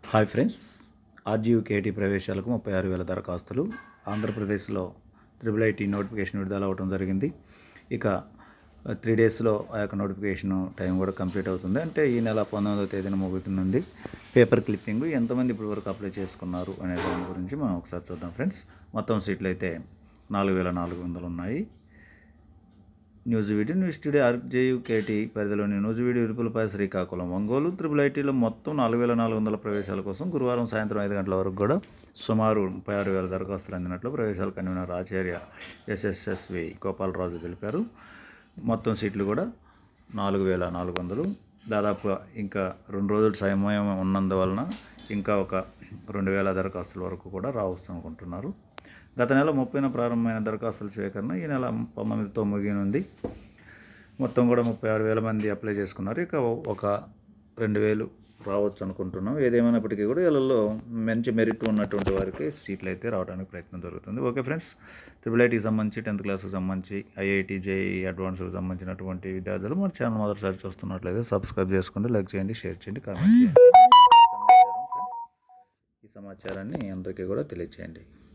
hi friends RGUKT ప్రవేశాలకు ముప్పై ఆరు వేల దరఖాస్తులు ఆంధ్రప్రదేశ్లో త్రిబుల్ ఐటీ నోటిఫికేషన్ విడుదల అవ్వడం జరిగింది ఇక త్రీ డేస్లో ఆ యొక్క నోటిఫికేషన్ టైం కూడా కంప్లీట్ అవుతుంది అంటే ఈ నెల పంతొమ్మిదవ తేదీన ముగుతుంది పేపర్ క్లిప్పింగ్ ఎంతమంది ఇప్పటి వరకు అప్లై చేసుకున్నారు అనే దాని గురించి మనం ఒకసారి చూద్దాం ఫ్రెండ్స్ మొత్తం సీట్లు అయితే నాలుగు వేల నాలుగు వందలు ఉన్నాయి news video news today RGUKT పరిధిలోని న్యూస్ వీడియో ఇరుపులపై శ్రీకాకుళం ఒంగోలు త్రిపుల్ ఐటీలో మొత్తం నాలుగు వేల నాలుగు వందల ప్రవేశాల కోసం గురువారం సాయంత్రం ఐదు గంటల వరకు కూడా సుమారు ముప్పై ఆరు వేల దరఖాస్తులు అందినట్లు ప్రవేశాల కన్వీనర్ ఆచార్య ఎస్ఎస్ఎస్వి గోపాలరాజు తెలిపారు మొత్తం సీట్లు కూడా నాలుగు వేల నాలుగు వందలు దాదాపు ఇంకా రెండు రోజుల సమయం ఉన్నందువలన ఇంకా ఒక రెండు వేల దరఖాస్తుల వరకు కూడా రావచ్చు అనుకుంటున్నారు గత నెల ముప్పైన ప్రారంభమైన దరఖాస్తుల స్వీకరణ ఈ నెల పంతొమ్మిదితో ముగియనుంది మొత్తం కూడా ముప్పై ఆరు వేల మంది అప్లై చేసుకున్నారు ఇక ఒక రెండు వేలు రావచ్చు అనుకుంటున్నాం ఏదేమైనప్పటికీ కూడా వీళ్ళల్లో మంచి మెరిట్ ఉన్నటువంటి వారికి సీట్లు అయితే రావడానికి ప్రయత్నం జరుగుతుంది ఓకే ఫ్రెండ్స్ ట్రిపుల్ ఐటీకి సంబంధించి టెన్త్ క్లాస్కి సంబంధించి ఐఐటి జేఈ అడ్వాన్స్కి సంబంధించినటువంటి విద్యార్థులు మన ఛానల్ మొదటిసారి చూస్తున్నట్లయితే సబ్స్క్రైబ్ చేసుకోండి లైక్ చేయండి షేర్ చేయండి కామెంట్ చేయండి ఈ సమాచారం ఫ్రెండ్స్ ఈ సమాచారాన్ని అందరికీ కూడా తెలియచేయండి